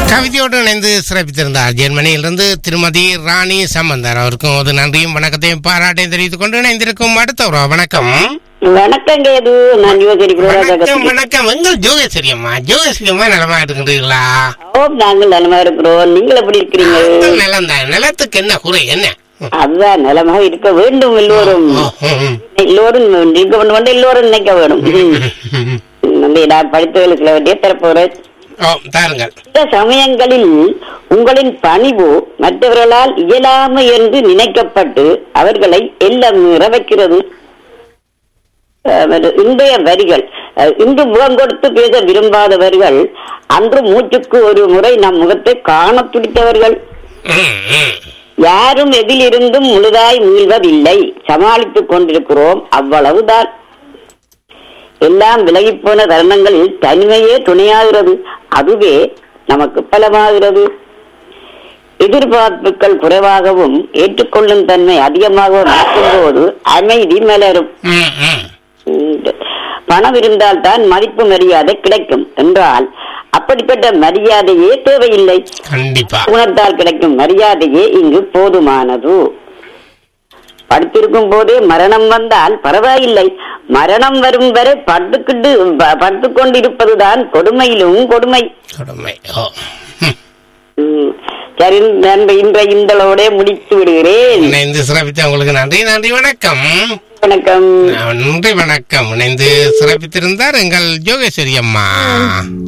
கவிதையோடு இணைந்து சிறப்பித்திருந்தார் ஜெர்மனியிலிருந்து திருமதி ராணி சம்பந்தர் அவருக்கும் ஒரு நன்றியும் வணக்கத்தையும் பாராட்டையும் தெரிவித்துக் கொண்டு இணைந்திருக்கும் அடுத்த ஒரு வணக்கம் வணக்கம் கேது நான் யுவகரி வணக்கம் வணக்கம் எங்கள் ஜோகேஸ்வரி அம்மா ஜோகேஸ்வரி அம்மா நலமா இருக்கின்றீர்களா ஓம் நாங்கள் நலமா இருக்கிறோம் நீங்கள் எப்படி இருக்கிறீங்க நாங்கள் நலம் தான் நிலத்துக்கு என்ன குறை என்ன அதுதான் நலமாக இருக்க வேண்டும் எல்லோரும் ஓ, ம், ம். எல்லோரும் இருக்க வேண்டும் என்று எல்லோரும் நினைக்க வேணும் ம். நம்ம நான் படித்தவர்களுக்கு சில வட்டியே தரப்போறேன் ஓ தாருங்கள் சில சமயங்களில் உங்களின் பணிவு மற்றவர்களால் இயலாமை என்று நினைக்கப்பட்டு அவர்களை எல்லாம் வைக்கிறது அஹ் இன்றைய வரிகள் அஹ் இன்று முகம் கொடுத்து பேச விரும்பாதவர்கள் அன்று மூச்சுக்கு ஒரு முறை நம் முகத்தை காண துடித்தவர்கள் ம், ம். யாரும் எதிலிருந்தும் முழுதாய் மீள்வதில்லை சமாளித்துக் கொண்டிருக்கிறோம் அவ்வளவுதான் எல்லாம் விலகிப் போன தருணங்களில் தனிமையே துணையாகிறது அதுவே நமக்கு பலமாகிறது எதிர்பார்ப்புகள் குறைவாகவும் ஏற்றுக்கொள்ளும் தன்மை அதிகமாகவும் இருக்கும்போது அமைதி மலரும் ம், ம். உண்டு. பணம் இருந்தால் தான் மதிப்பு மரியாதை கிடைக்கும் என்றால் அப்படிப்பட்ட மரியாதையே தேவையில்லை கண்டிப்பா குணத்தால் கிடைக்கும் மரியாதையே இங்கு போதுமானது படுத்திருக்கும் போதே மரணம் வந்தால் பரவாயில்லை மரணம் வரும் வரை படுத்துக்கிட்டு ப- படுத்துக் கொண்டிருப்பதுதான் கொடுமையிலும் கொடுமை கொடுமை ஓ ம். ம். சரி நண்ப இன்ற இந்தளோட முடித்து விடுகிறேன் இணைந்து சிறப்பித்த உங்களுக்கு நன்றி நன்றி வணக்கம் வணக்கம் நன்றி வணக்கம் இணைந்து சிறப்பித்திருந்தார் எங்கள் ஜோகேஸ்வரி அம்மா